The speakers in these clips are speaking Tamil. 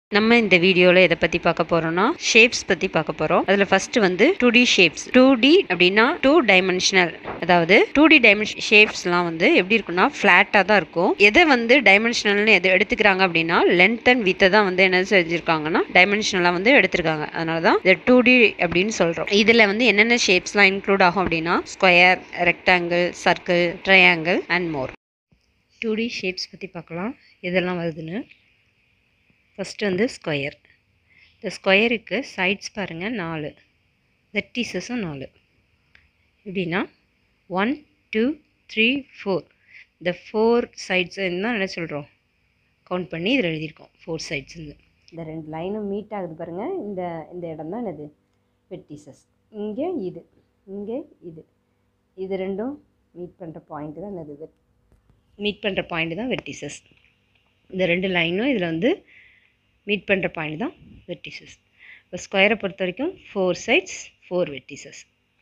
நம்ம இந்த வீடியோவில் எதை பற்றி பார்க்க போகிறோம்னா ஷேப்ஸ் பற்றி பார்க்க போகிறோம் அதில் ஃபஸ்ட்டு வந்து two D shapes two D அப்படின்னா டூ டைமென்ஷனல் அதாவது டூ டி டைமென்ஷன் ஷேப்ஸ்லாம் வந்து எப்படி இருக்குன்னா ஃப்ளாட்டாக தான் இருக்கும் எதை வந்து டைமென்ஷனல்னு எது எடுத்துக்கிறாங்க அப்படின்னா லென்த் அண்ட் வித்தை தான் வந்து என்ன செஞ்சுருக்காங்கன்னா டைமென்ஷனலாக வந்து எடுத்திருக்காங்க அதனால தான் இதை டூ டி அப்படின்னு சொல்கிறோம் இதில் வந்து என்னென்ன ஷேப்ஸ்லாம் இன்க்ளூட் ஆகும் அப்படின்னா square rectangle circle triangle and more two D shapes பற்றி பார்க்கலாம் இதெல்லாம் வருதுன்னு ஃபஸ்ட்டு வந்து ஸ்கொயர் இந்த ஸ்கொயருக்கு சைட்ஸ் பாருங்கள் நாலு வெர்டிசஸும் நாலு எப்படின்னா ஒன் டூ த்ரீ ஃபோர் இந்த ஃபோர் சைட்ஸ் தான் என்ன சொல்கிறோம் கவுண்ட் பண்ணி இதில் எழுதியிருக்கோம் ஃபோர் சைட்ஸ் இந்த ரெண்டு லைனும் மீட் ஆகுது பாருங்கள் இந்த இந்த இடம் தான் என்னது வெர்டிசஸ் இங்கே இது இங்கே இது இது ரெண்டும் மீட் பண்ணுற பாயிண்ட் தான் என்னது மீட் பண்ணுற பாயிண்ட் தான் வெர்டிசஸ் இந்த ரெண்டு லைனும் இதில் வந்து மீட் பண்ணுற பாயிண்ட் தான் வெர்டிசஸ் இப்போ ஸ்கொயரை பொறுத்த வரைக்கும் ஃபோர் சைட்ஸ் ஃபோர் வெர்டிசஸ்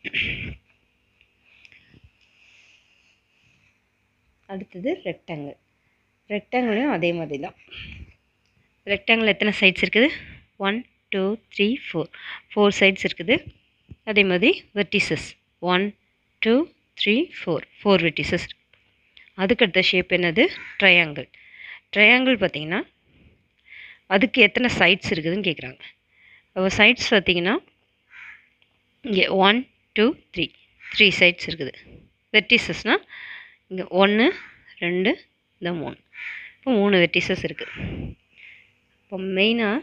அடுத்தது ரெக்டாங்கிள் ரெக்டாங்கிளையும் அதே மாதிரி தான் ரெக்டாங்கிள் எத்தனை சைட்ஸ் இருக்குது one two three four four sides இருக்குது அதே மாதிரி vertices one two three four four vertices அதுக்கடுத்த ஷேப் என்னது ட்ரையாங்கிள் ட்ரையாங்கிள் பார்த்திங்கன்னா அதுக்கு எத்தனை சைட்ஸ் இருக்குதுன்னு கேட்குறாங்க அப்போ சைட்ஸ் பார்த்திங்கன்னா இங்கே one two three three sides இருக்குது வெர்டிசஸ்னால் இங்கே ஒன்று ரெண்டு இந்த மூணு இப்போ மூணு வெர்டிசஸ் இருக்குது இப்போ மெயினாக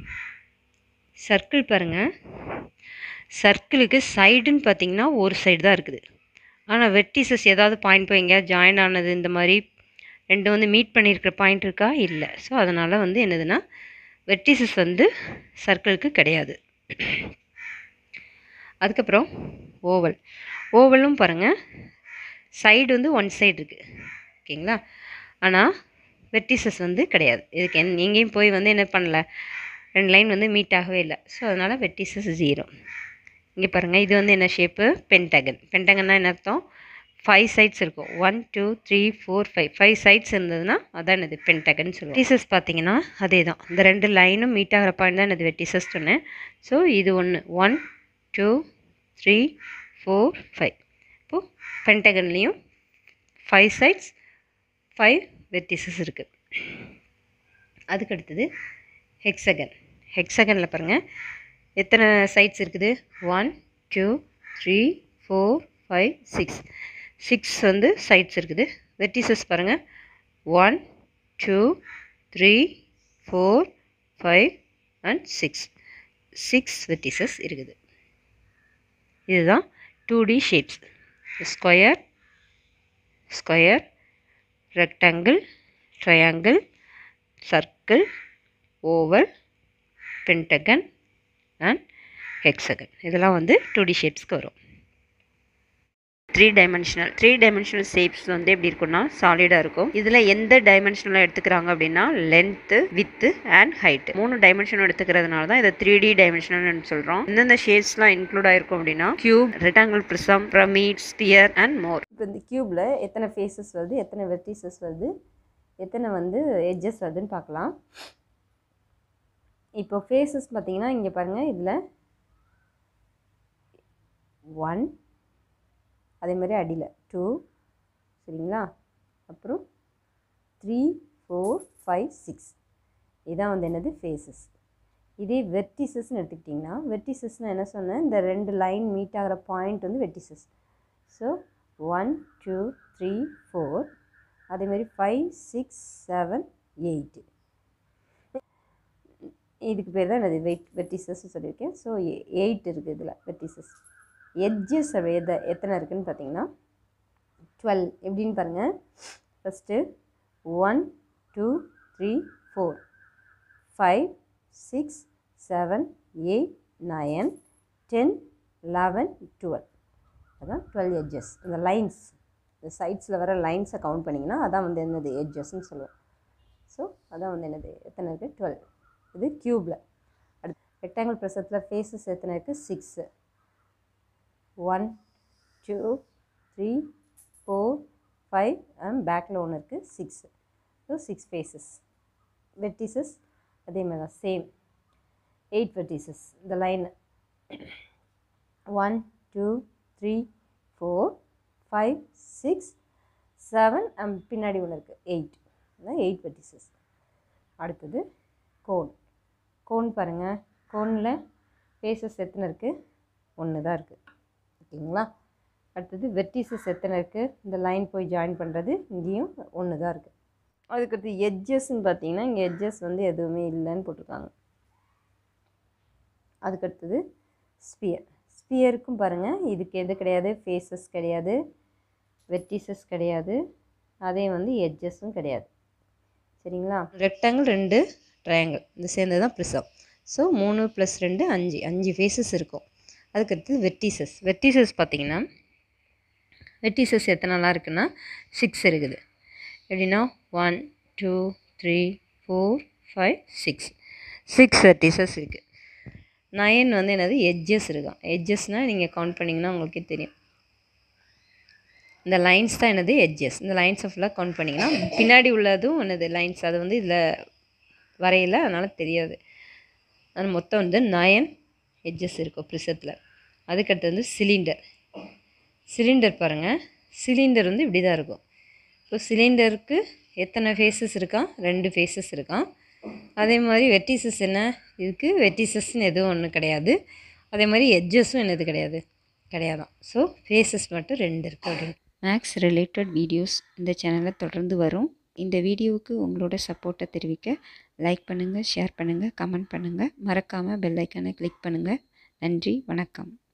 சர்க்கிள் பாருங்கள் சர்க்கிளுக்கு சைடுன்னு பார்த்தீங்கன்னா ஒரு சைடு தான் இருக்குது ஆனால் வெர்டிசஸ் ஏதாவது பாயிண்ட் போய் எங்கேயாவது ஜாயின் ஆனது இந்த மாதிரி ரெண்டு வந்து மீட் பண்ணியிருக்கிற பாயிண்ட் இருக்கா இல்லை ஸோ அதனால் வந்து என்னதுன்னா வெர்டிசஸ் வந்து சர்க்கிளுக்கு கிடையாது அதுக்கப்புறம் ஓவல் ஓவலும் பாருங்கள் சைடு வந்து ஒன் சைடு இருக்குது ஓகேங்களா ஆனால் வெர்டிசஸ் வந்து கிடையாது இதுக்கு என் எங்கேயும் போய் வந்து என்ன பண்ணல ரெண்டு லைன் வந்து மீட் ஆகவே இல்லை ஸோ அதனால் வெர்டிசஸ் ஜீரோ இங்கே பாருங்கள் இது வந்து என்ன ஷேப்பு பென்டகன் பென்டகன்னா என்ன அர்த்தம் ஃபைவ் சைட்ஸ் இருக்கும் one two three four five five sides இருந்ததுன்னா அதான் இது பென்டகன் சொல்லுவோம் வெட்டிசஸ் பார்த்தீங்கன்னா அதே தான் இந்த ரெண்டு லைனும் மீட் ஆகிற பாயிண்ட் தான் இது வெட்டிசஸ் சொன்னேன் ஸோ இது ஒன்று one two three four five இப்போது பென்டகன்லேயும் ஃபைவ் சைட்ஸ் ஃபைவ் வெட்டிசஸ் இருக்குது அதுக்கடுத்தது ஹெக்ஸகன் ஹெக்ஸகனில் பாருங்கள் எத்தனை சைட்ஸ் இருக்குது one two three four five six six வந்து சைட்ஸ் இருக்குது வெர்டிசஸ் பாருங்கள் one two three four five and six six vertices இருக்குது இதுதான் two D shapes square square rectangle triangle circle oval pentagon and hexagon இதெல்லாம் வந்து டூ டி ஷேப்ஸ்க்கு வரும் three dimensional three dimensional shapes வந்து எப்படி இருக்கும்னா சாலிடாக இருக்கும் இதில் எந்த டைமென்ஷனில் எடுத்துக்கிறாங்க அப்படின்னா லென்த்து வித்து அண்ட் ஹைட் மூணு டைமென்ஷனும் எடுத்துக்கிறதுனால தான் இதை த்ரீ டி டைமென்ஷனல்னு சொல்கிறோம் எந்தெந்த ஷேப்ஸ்லாம் இன்க்ளூட் ஆயிருக்கும் அப்படின்னா cube rectangle prism pyramid sphere and more இப்போ இந்த க்யூப்பில் எத்தனை ஃபேஸஸ் வருது எத்தனை வெர்டிசஸ் வருது எத்தனை வந்து எட்ஜஸ் வருதுன்னு பார்க்கலாம் இப்போ ஃபேஸஸ் பார்த்தீங்கன்னா இங்கே பாருங்கள் இதில் ஒன் அதே மாதிரி அடியில் டூ சரிங்களா அப்புறம் த்ரீ ஃபோர் ஃபைவ் சிக்ஸ் இதான் வந்து என்னது ஃபேஸஸ் இதே வெர்டிசஸ்னு எடுத்துக்கிட்டிங்கன்னா வெர்டிசஸ்னால் என்ன சொன்னேன் இந்த ரெண்டு லைன் மீட் ஆகிற பாயிண்ட் வந்து vertices so one two three four அதேமாதிரி ஃபைவ் சிக்ஸ் செவன் எயிட்டு இதுக்கு பேர் தான் என்னது வெயிட் வெர்டிசஸ் சொல்லியிருக்கேன் ஸோ எயிட் இருக்குது இதில் வெர்டிசஸ் எட்ஜஸ் எதை எத்தனை இருக்குதுன்னு பார்த்தீங்கன்னா டுவெல் எப்படின்னு பாருங்கள் first one two three four five six seven eight nine ten eleven twelve அதான் டுவெல் எட்ஜஸ் இந்த லைன்ஸ் இந்த சைட்ஸில் வர லைன்ஸை கவுண்ட் பண்ணிங்கன்னா அதான் வந்து என்னது எட்ஜஸ்ன்னு சொல்லுவோம் ஸோ அதான் வந்து என்னது எத்தனை இருக்குது டுவெல் இது க்யூப்பில் அடுத்து ரெக்டாங்கிள் ப்ரெசத்தில் ஃபேஸஸ் எத்தனை இருக்குது six one two three four five and பேக்கில் ஒன்று இருக்குது six so six faces vertices அதே மாதிரி தான் சேம் எயிட் வெர்டிசஸ் இந்த line one two three four five six seven பின்னாடி ஒன்று இருக்குது எயிட் எயிட் வெர்டிசஸ் அடுத்தது கோன் கோன் பாருங்கள் கோனில் ஃபேஸஸ் எத்தனை இருக்குது ஒன்று தான் இருக்குது ஓகேங்களா அடுத்தது வெர்டிசஸ் எத்தனை இருக்குது இந்த லைன் போய் ஜாயின் பண்ணுறது இங்கேயும் ஒன்று தான் இருக்குது அதுக்கடுத்து எட்ஜஸ்ன்னு பார்த்தீங்கன்னா இங்கே எட்ஜஸ் வந்து எதுவுமே இல்லைன்னு போட்டிருக்காங்க அதுக்கடுத்தது ஸ்பியர் ஸ்பியருக்கும் பாருங்கள் இதுக்கு எது கிடையாது ஃபேஸஸ் கிடையாது வெர்டிசஸ் கிடையாது அதே வந்து எட்ஜஸும் கிடையாது சரிங்களா ரெக்டாங்கிள் ரெண்டு ட்ரையாங்கிள் இது சேர்ந்தது தான் ப்ரிசம் ஸோ மூணு ப்ளஸ் ரெண்டு அஞ்சு அஞ்சு ஃபேஸஸ் இருக்கும் அதுக்கடுத்து வெர்டிசஸ் வெர்டிசஸ் பார்த்தீங்கன்னா வெர்டிசஸ் எத்தனைலாம் இருக்குன்னா சிக்ஸ் இருக்குது எப்படின்னா one two three four five six six vertices இருக்குது நயன் வந்து என்னது எட்ஜஸ் இருக்கும் எட்ஜஸ்னால் நீங்கள் கவுண்ட் பண்ணிங்கன்னா உங்களுக்கே தெரியும் இந்த லைன்ஸ் தான் என்னது எட்ஜஸ் இந்த லைன்ஸை ஃபுல்லாக கவுண்ட் பண்ணிங்கன்னா பின்னாடி உள்ளதும் என்னது லைன்ஸ் அது வந்து இதில் வரையல அதனால் தெரியாது அது மொத்தம் வந்து நயன் எட்ஜஸ் இருக்கும் ப்ரிசத்தில் அதுக்கடுத்து வந்து சிலிண்டர் சிலிண்டர் பாருங்கள் சிலிண்டர் வந்து இப்படி தான் இருக்கும் இப்போ சிலிண்டருக்கு எத்தனை ஃபேஸஸ் இருக்கான் ரெண்டு ஃபேஸஸ் இருக்கான் அதே மாதிரி வெட்டிசஸ் என்ன இதுக்கு வெட்டிசஸ்ன்னு எதுவும் ஒன்றும் கிடையாது அதே மாதிரி எட்ஜஸும் என்னது கிடையாது கிடையாதான் ஸோ ஃபேஸஸ் மட்டும் ரெண்டு இருக்குது அப்படின்னு மேக்ஸ் ரிலேட்டட் வீடியோஸ் இந்த சேனலில் தொடர்ந்து வரும் இந்த வீடியோவுக்கு உங்களோட சப்போர்ட்டை தெரிவிக்க லைக் பண்ணுங்கள் ஷேர் பண்ணுங்கள் கமெண்ட் பண்ணுங்கள் மறக்காமல் பெல் ஐக்கானை கிளிக் பண்ணுங்கள் நன்றி வணக்கம்